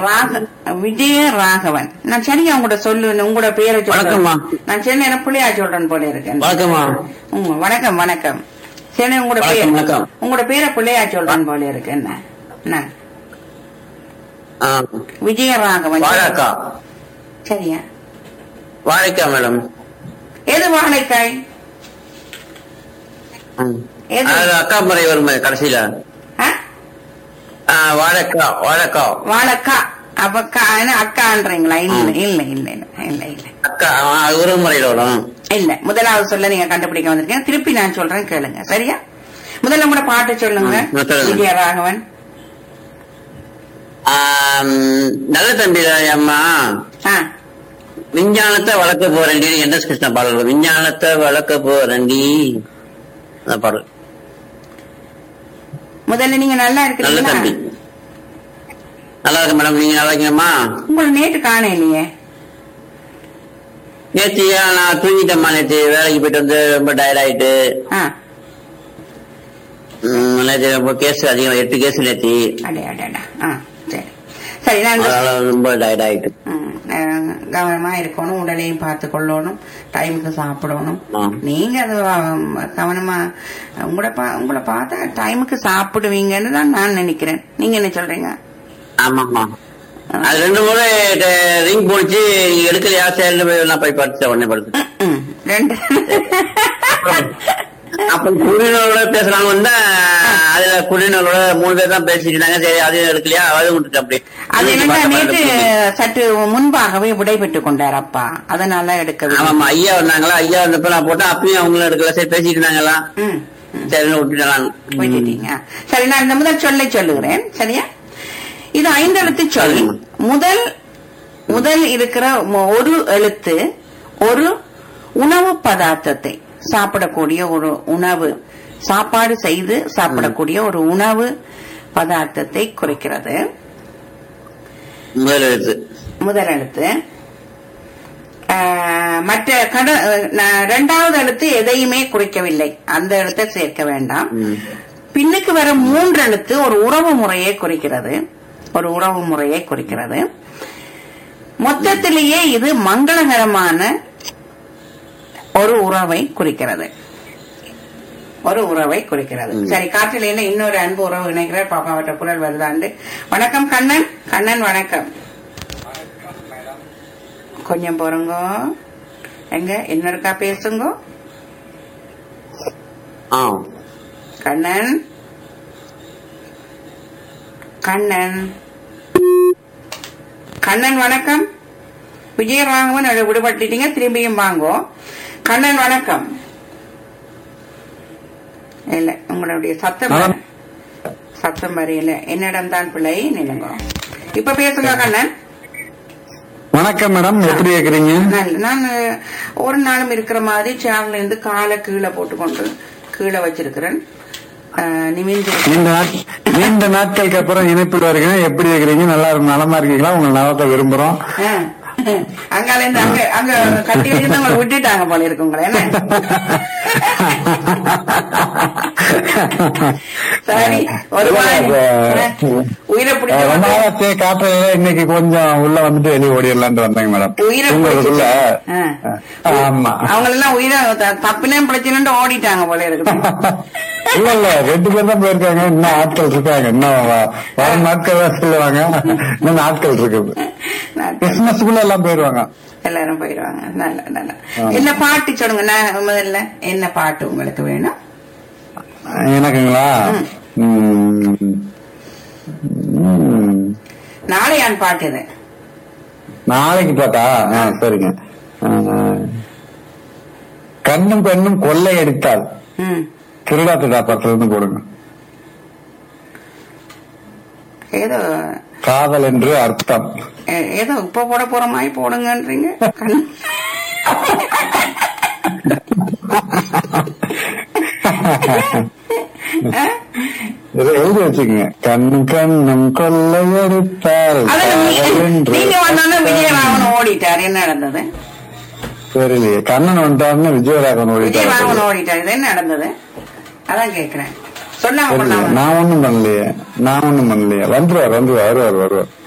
ராக விஜய ராகவன் நான் சரியா உங்களோட சொல்லு உங்களோட பேரை வணக்கம்மா. சொல்றேன் நான் சென்னை என்ன பிள்ளையா சொல்றேன் போல இருக்கேன் வணக்கம்மா உம், வணக்கம் வணக்கம் சரி உங்களோட வணக்கம், பேர் வணக்கம். உங்களோட பேரை பிள்ளையா சொல்றேன் போல இருக்கு என்ன நான் ஆ, விஜயராகவன் வாழைக்கா சரியா வாழைக்கா மேடம் எது வாழைக்காய் ம். எது? அது அக்கா முறை வரும் கடைசியில ஆ? ஆ, வாழைக்கா வாழைக்கா வாழைக்கா அப்ப கா- என்ன அக்கான்றீங்களா இல்ல இல்ல இல்ல இல்ல இல்ல இல்ல அக்கா ஆ, அது ஒரு முறையில் வரும் இல்ல முதலாவது சொல்ல நீங்க கண்டுபிடிக்க வந்திருக்கீங்க திருப்பி நான் சொல்றேன் கேளுங்க சரியா முதல்ல கூட பாட்டு சொல்லுங்க ம், நான் சொல்லுங்க. விஜயராகவன் ஆம், நல்ல தம்பி அம்மா ஆ விஞ்ஞானத்தை வளர்க்க போறேன்டி என் எஸ் கிருஷ்ணா பாடல் விஞ்ஞானத்தை வளர்க்க போறேன்டி அந்த பாடல் முதல்ல நீங்க நல்லா நல்ல இருக்கிறீங்களா தம்பி நல்லா இருக்கு மேடம் நீங்க நல்லா இருக்கீங்கம்மா உங்களை நேற்று காண இல்லையே நேற்று ஏன் நான் தூங்கிட்டேம்மா நேற்று வேலைக்கு போயிட்டு வந்து ரொம்ப டயர்ட் ஆயிட்டு ஆ ம், நேற்று ரொம்ப கேஸ் அதிகம் எட்டு கேஸ் நேற்று அடே அடடா ஆ சரி சரி நான் இந்த- அதனால ரொம்ப டயர்ட் ஆயிட்டு ம், அஹ், கவனமா இருக்கணும் உடலையும் பார்த்து கொள்ளணும் டைமுக்கு சாப்பிடணும் ஆ. நீங்க அது ஆம், கவனமா உங்களை பா- உங்களை பார்த்தா டைமுக்கு சாப்பிடுவீங்கன்னு தான் நான் நினைக்கிறேன் நீங்க என்ன சொல்றீங்க ஆமாம்மா அது ரெண்டு முறை ரிங் போச்சு நீங்க எடுக்கலையா சேர்ந்து போய் நான் போய் படுத்தேன் உடனே படுத்து ம், ரெண்டு அப்ப குடிநோரோட பேசுறாங்க வந்தா அதுல குடிநோரோட மூணு பேர் தான் பேசிட்டு இருந்தாங்க சரி அது எடுக்கலையா அது விட்டுட்டு அப்படி அது என்னன்னா நேற்று சற்று முன்பாகவே விடைபெற்றுக் கொண்டார் அப்பா அதனால எடுக்கவில்லை ஆமாமா ஐயா வந்தாங்களா ஐயா வந்தப்ப நான் போட்டேன் அப்பயும் அவங்களும் எடுக்கல சரி பேசிட்டு இருந்தாங்களா ம், ம். சரின்னு விட்டுட்டேன் விட்டுட்டீங்க சரி நான் இந்த முதல் சொல்லை சொல்லுகிறேன் சரியா இது ஐந்து எழுத்து சொல் முதல் முதல் இருக்கிற மொ- ஒரு எழுத்து ஒரு உணவு பதார்த்தத்தை சாப்பிடக்கூடிய ஒரு உணவு சாப்பாடு செய்து சாப்பிடக்கூடிய ஒரு உணவு பதார்த்தத்தை குறிக்கிறது முதல் எழுத்து முதல் எழுத்து ஆஹ், மற்ற கட நான் இரண்டாவது எழுத்து எதையுமே குறிக்கவில்லை அந்த எழுத்தை சேர்க்க வேண்டாம் ம். பின்னுக்கு வர மூன்று எழுத்து ஒரு உறவு முறையை குறிக்கிறது ஒரு உறவு முறையை குறிக்கிறது மொத்தத்திலேயே இது மங்களகரமான ஒரு உறவை குறிக்கிறது ஒரு உறவை குறிக்கிறது சரி காற்றில் என்ன இன்னொரு அன்பு உறவு இணைக்கிறார் பாப்பாவற்ற குரல் வருதாண்டு வணக்கம் கண்ணன் கண்ணன் வணக்கம் கொஞ்சம் போறங்க எங்க இன்னொருக்கா பேசுங்க ஆ கண்ணன் கண்ணன் கண்ணன் வணக்கம் விஜயராகவன் அதை விடுபட்டுட்டீங்க திரும்பியும் வாங்கோ கண்ணன் வணக்கம் இல்ல உங்களுடைய சத்தம் வர- சத்தம் வரையில என்னிடம் தான் பிள்ளை நினைங்க இப்ப பேசுங்க கண்ணன் வணக்கம் மேடம் எப்படி இருக்கிறீங்க நான் நான் ஒரு நாளும் இருக்கிற மாதிரி சேர்ல இருந்து காலை கீழே போட்டுக்கொண்டு கீழே வச்சிருக்கிறேன் அஹ், நிமிர்ந்து நீண்ட நாட்- நீண்ட நாட்களுக்கு அப்புறம் இணைப்பில் வருகிறேன் எப்படி இருக்கிறீங்க நல்லா நலமா இருக்கீங்களா உங்க நலத்தை விரும்புறோம் அஹ், அங்கால இருந்து அங்க அங்க கட்டி வச்சிருந்து உங்களை விட்டுட்டாங்க போல இருக்கு உங்களை என்ன சரி ஒரு மாதிரி அஹ், உயிரை ரொம்ப பிடிச்ச நாளாச்சே காட்டுறதுல இன்னைக்கு கொஞ்சம் உள்ள வந்துட்டு வெளியே ஓடிடலான்ட்டு வந்தேங்க மேடம் உயிரை உங்களுக்குள்ள பிடிச்சிட்டு. ஆமா அவங்க எல்லாம் உயிரை த- தப்புனேன் பிரச்சனை ஓடிட்டாங்க போல இருக்கு இல்ல இல்ல ரெண்டு பேர் தான் போயிருக்காங்க இன்னும் ஆட்கள் இருக்காங்க இன்னும் வ- வரும் நாட்கள் தான் சொல்லுவாங்க இன்னும் நாட்கள் இருக்குது நான் கிறிஸ்துமஸ்க்குள்ள எல்லாம் போயிருவாங்க எல்லாரும் போயிடுவாங்க நல்ல நல்ல என்ன பாட்டு சொல்லுங்க நான் முதல்ல என்ன பாட்டு உங்களுக்கு வேணும் எனக்குங்களா ம். ம். நாளையான் பாட்டு இது நாளைக்கு பாத்தா ஆ, சரிங்க ஆ, கண்ணும் பெண்ணும் கொள்ளை அடித்தால் ம் திருடாத்துடா படத்துல இருந்து போடுங்க ஏதோ காதல் என்று அர்த்தம் ஏ- ஏதோ உப்ப போட போற மாதிரி போடுங்கன்றீங்க கண்- இதை எழுதி வச்சுக்கோங்க கண்ணும் கண்ணும் கொள்ளை அடித்தால் அதுல நீ- காதல் என்று நீங்க வந்தோன்னே அர்த்தம். விஜயராமன் ஓடிட்டார் என்ன நடந்தது தெரியலையே கண்ணன் வந்துட்டாருன்னு விஜயராகவன் ஓடிட்டாரு விஜயராமன் ஓடிட்டார் இது என்ன நடந்தது அதான் கேக்குறேன் சொன்னாங்க தெரியலையே. பண்ணாம நான் ஒண்ணும் பண்ணலையே நான் ஒண்ணும் பண்ணலையே வந்துருவார் வந்துருவார் வருவார் வருவார்